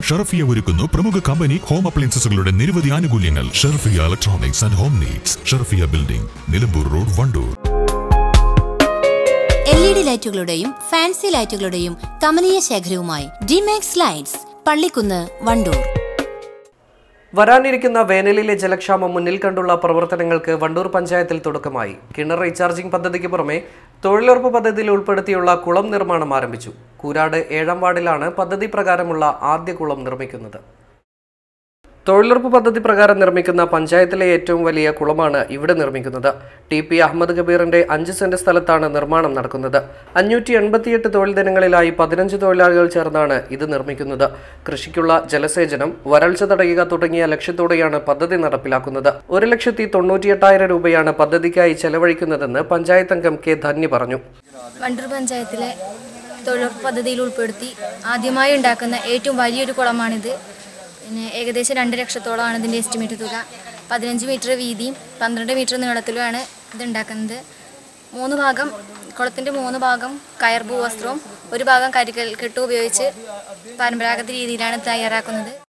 ഷർഫിയ ഒരുക്കുന്നു പ്രമുഖ company home അപ്ലയൻസസുകളുടെ നിരവധി ആനുകൂല്യങ്ങൾ Sharfiya electronics and home needs Sharfiya building Nilambur road Wandoor L E D ലൈറ്റുകളുടെയും ഫാൻസി ലൈറ്റുകളുടെയും കമനീയ ശേഖരവുമായി ഡിമാക്സ് ലൈറ്റ്സ് പള്ളിക്കുന്ന് വണ്ടൂർ വരാനിരിക്കുന്ന വേനലിലെ ജലക്ഷാമം മുന്നിൽ കണ്ടുള്ള പ്രവർത്തനങ്ങൾക്ക് വണ്ടൂർ പഞ്ചായത്തിൽ തുടക്കമായി കിണർ റീചാർജിംഗ് പദ്ധതിക്ക് പുറമെ തൊഴിലുറപ്പ് പദ്ധതിയിൽ ഉൾപ്പെടുത്തിയുള്ള കുളം നിർമ്മാണം ആരംഭിച്ചു കൂരാട് ഏഴാം വാർഡിലാണ് പദ്ധതി പ്രകാരമുള്ള ആദ്യ കുളം നിർമ്മിക്കുന്നത് തൊഴിലുറപ്പ് പദ്ധതി പ്രകാരം നിർമ്മിക്കുന്ന പഞ്ചായത്തിലെ ഏറ്റവും വലിയ കുളമാണ് ഇവിടെ നിർമ്മിക്കുന്നത് ടി പി അഹമ്മദ് കബീറിന്റെ അഞ്ച് സെന്റ് സ്ഥലത്താണ് നിർമ്മാണം നടക്കുന്നത് അഞ്ഞൂറ്റി എൺപത്തിയെട്ട് തൊഴിൽ ദിനങ്ങളിലായി പതിനഞ്ച് തൊഴിലാളികൾ ചേർന്നാണ് ഇത് നിർമ്മിക്കുന്നത് കൃഷിക്കുള്ള ജലസേചനം വരൾച്ച തടയുക തുടങ്ങിയ ലക്ഷ്യത്തോടെയാണ് പദ്ധതി നടപ്പിലാക്കുന്നത് ഒരു ലക്ഷത്തി തൊണ്ണൂറ്റിയെട്ടായിരം രൂപയാണ് പദ്ധതിക്കായി ചെലവഴിക്കുന്നതെന്ന് പഞ്ചായത്ത് അംഗം കെ ധന്യ പറഞ്ഞു വണ്ടൂർ പഞ്ചായത്തിലെ തൊഴിലുറപ്പ് പദ്ധതിയിൽ ഉൾപ്പെടുത്തി ആദ്യമായി ഉണ്ടാക്കുന്ന ഏറ്റവും വലിയൊരു കുളമാണിത് പിന്നെ ഏകദേശം രണ്ട് ലക്ഷത്തോളമാണ് ഇതിൻ്റെ എസ്റ്റിമേറ്റ് തുക പതിനഞ്ച് മീറ്റർ വീതിയും പന്ത്രണ്ട് മീറ്റർ നീളത്തിലുമാണ് ഇത് ഉണ്ടാക്കുന്നത് മൂന്ന് ഭാഗം കുളത്തിൻ്റെ മൂന്ന് ഭാഗം കയർ ഭൂവസ്ത്രവും ഒരു ഭാഗം കരിക്കൽ കെട്ടും ഉപയോഗിച്ച് പരമ്പരാഗത രീതിയിലാണ് തയ്യാറാക്കുന്നത്